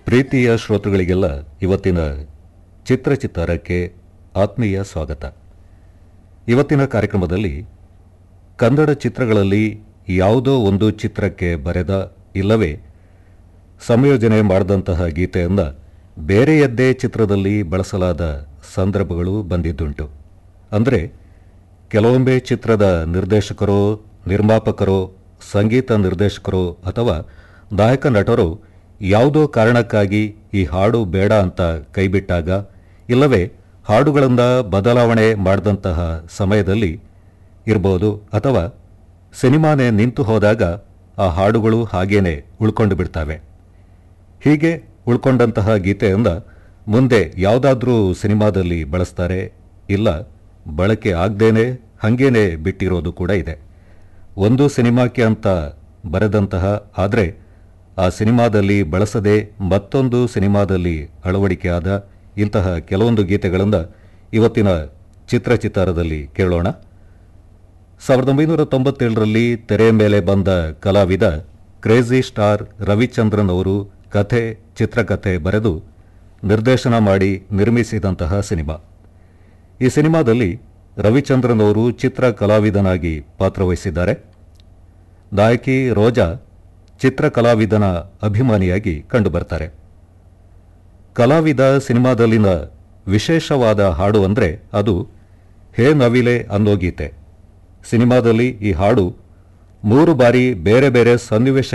ಪ್ರೀತಿಯ ಶ್ರೋತೃಗಳಿಗೆಲ್ಲ ಇವತ್ತಿನ ಚಿತ್ರಚಿತ್ತಾರಕ್ಕೆ ಆತ್ಮೀಯ ಸ್ವಾಗತ ಇವತ್ತಿನ ಕಾರ್ಯಕ್ರಮದಲ್ಲಿ ಕನ್ನಡ ಚಿತ್ರಗಳಲ್ಲಿ ಯಾವುದೋ ಒಂದು ಚಿತ್ರಕ್ಕೆ ಬರೆದ ಇಲ್ಲವೇ ಸಂಯೋಜನೆ ಮಾಡಿದಂತಹ ಗೀತೆಯನ್ನು ಬೇರೆಯದ್ದೇ ಚಿತ್ರದಲ್ಲಿ ಬಳಸಲಾದ ಸಂದರ್ಭಗಳು ಬಂದಿದ್ದುಂಟು ಅಂದರೆ ಕೆಲವೊಮ್ಮೆ ಚಿತ್ರದ ನಿರ್ದೇಶಕರೋ ನಿರ್ಮಾಪಕರೋ ಸಂಗೀತ ನಿರ್ದೇಶಕರೋ ಅಥವಾ ನಾಯಕ ನಟರು ಯಾವುದೋ ಕಾರಣಕ್ಕಾಗಿ ಈ ಹಾಡು ಬೇಡ ಅಂತ ಕೈಬಿಟ್ಟಾಗ ಇಲ್ಲವೇ ಹಾಡುಗಳನ್ನು ಬದಲಾವಣೆ ಮಾಡಿದಂತಹ ಸಮಯದಲ್ಲಿ ಇರ್ಬೋದು ಅಥವಾ ಸಿನಿಮಾನೇ ನಿಂತು ಹೋದಾಗ ಆ ಹಾಡುಗಳು ಹಾಗೇನೆ ಉಳ್ಕೊಂಡು ಬಿಡ್ತವೆ ಹೀಗೆ ಉಳ್ಕೊಂಡಂತಹ ಗೀತೆಯಿಂದ ಮುಂದೆ ಯಾವುದಾದ್ರೂ ಸಿನಿಮಾದಲ್ಲಿ ಬಳಸ್ತಾರೆ ಇಲ್ಲ ಬಳಕೆ ಆಗದೇನೆ ಹಾಗೇನೆ ಬಿಟ್ಟಿರೋದು ಕೂಡ ಇದೆ ಒಂದು ಸಿನಿಮಾಕ್ಕೆ ಅಂತ ಬರೆದಂತಹ ಆದರೆ ಆ ಸಿನಿಮಾದಲ್ಲಿ ಬಳಸದೆ ಮತ್ತೊಂದು ಸಿನಿಮಾದಲ್ಲಿ ಅಳವಡಿಕೆಯಾದ ಇಂತಹ ಕೆಲವೊಂದು ಗೀತೆಗಳಿಂದ ಇವತ್ತಿನ ಚಿತ್ರಚಿತ್ತಾರದಲ್ಲಿ ಕೇಳೋಣ ಸಾವಿರದ ಒಂಬೈನೂರ ತೊಂಬತ್ತೇಳರಲ್ಲಿ ತೆರೆ ಮೇಲೆ ಬಂದ ಕಲಾವಿದ ಕ್ರೇಜಿ ಸ್ಟಾರ್ ರವಿಚಂದ್ರನ್ ಅವರು ಕಥೆ ಚಿತ್ರಕಥೆ ಬರೆದು ನಿರ್ದೇಶನ ಮಾಡಿ ನಿರ್ಮಿಸಿದಂತಹ ಸಿನಿಮಾ ಈ ಸಿನಿಮಾದಲ್ಲಿ ರವಿಚಂದ್ರನ್ ಅವರು ಚಿತ್ರ ಕಲಾವಿದನಾಗಿ ಪಾತ್ರವಹಿಸಿದ್ದಾರೆ ನಾಯಕಿ ರೋಜಾ ಚಿತ್ರ ಕಲಾವಿದನ ಅಭಿಮಾನಿಯಾಗಿ ಕಂಡುಬರ್ತಾರೆ ಕಲಾವಿದ ಸಿನಿಮಾದಲ್ಲಿನ ವಿಶೇಷವಾದ ಹಾಡು ಅಂದರೆ ಅದು ಹೇ ನವಿಲೆ ಅನ್ನೋ ಗೀತೆ ಸಿನಿಮಾದಲ್ಲಿ ಈ ಹಾಡು ಮೂರು ಬಾರಿ ಬೇರೆ ಬೇರೆ ಸನ್ನಿವೇಶ